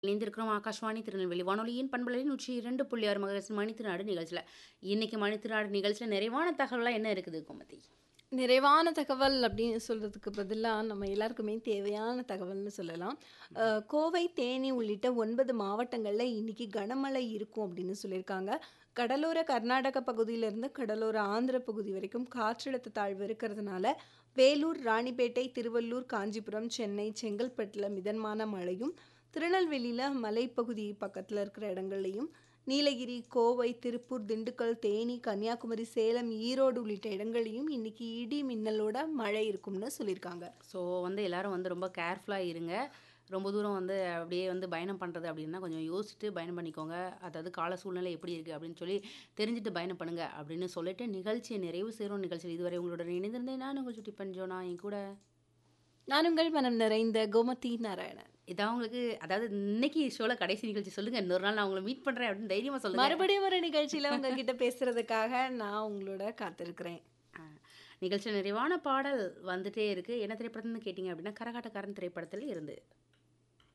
இணைந்திருக்கிறோம் ஆகாஷ்வாணி திருநெல்வேலி வானொலியின் பண்பலையில் நூற்றி இரண்டு புள்ளி ஆறு மகரசின் மணித்திருநாடு நிகழ்ச்சியில் இன்னைக்கு மணித்திருநாடு நிகழ்ச்சியில் நிறைவான தகவலாம் என்ன இருக்குது கோமதி நிறைவான தகவல் அப்படின்னு சொல்றதுக்கு பதிலாக நம்ம எல்லாருக்குமே தேவையான தகவல்னு சொல்லலாம் அஹ், கோவை தேனி உள்ளிட்ட ஒன்பது மாவட்டங்களில் இன்னைக்கு கனமழை இருக்கும் அப்படின்னு சொல்லியிருக்காங்க கடலோர கர்நாடக பகுதியிலிருந்து கடலோர ஆந்திர பகுதி வரைக்கும் காற்றழுத்த தாழ்வு இருக்கிறதுனால வேலூர் ராணிப்பேட்டை திருவள்ளூர் காஞ்சிபுரம் சென்னை செங்கல்பட்டில் மிதமான மழையும் திருநெல்வேலியில் மலைப்பகுதி பக்கத்தில் இருக்கிற இடங்கள்லையும் நீலகிரி கோவை திருப்பூர் திண்டுக்கல் தேனி கன்னியாகுமரி சேலம் ஈரோடு உள்ளிட்ட இடங்களையும் இன்னைக்கு இடி மின்னலோட மழை இருக்கும்னு சொல்லியிருக்காங்க ஸோ வந்து எல்லாரும் வந்து ரொம்ப கேர்ஃபுல்லாக இருங்க ரொம்ப தூரம் வந்து அப்படியே வந்து பயணம் பண்ணுறது அப்படின்னா கொஞ்சம் யோசிச்சுட்டு பயணம் பண்ணிக்கோங்க அதாவது கால சூழ்நிலை எப்படி இருக்குது அப்படின்னு சொல்லி தெரிஞ்சுட்டு பயணம் பண்ணுங்க அப்படின்னு சொல்லிட்டு நிகழ்ச்சியை நிறைவு செய்கிறோம் நிகழ்ச்சியில் இதுவரை உங்களுடன் இணைந்திருந்தேன் நான் உங்கள் சுட்டி பஞ்சோனா என் கூட நான் உங்கள் மனம் நிறைந்த கோமதி நாராயணன் இதான் உங்களுக்கு அதாவது இன்னைக்கு ஷோவில் கடைசி நிகழ்ச்சி சொல்லுங்கள் இன்னொரு நாள் நான் உங்களை மீட் பண்ணுறேன் அப்படின்னு தைரியமாக சொல்லுங்கள் மறுபடியும் ஒரு நிகழ்ச்சியில உங்ககிட்ட பேசுறதுக்காக நான் உங்களோட காத்திருக்கிறேன் ஆ, நிகழ்ச்சியில் நிறைவான பாடல் வந்துட்டே இருக்கு என்ன திரைப்படம்னு கேட்டிங்க அப்படின்னா கரகாட்டக்காரன் திரைப்படத்தில் இருந்து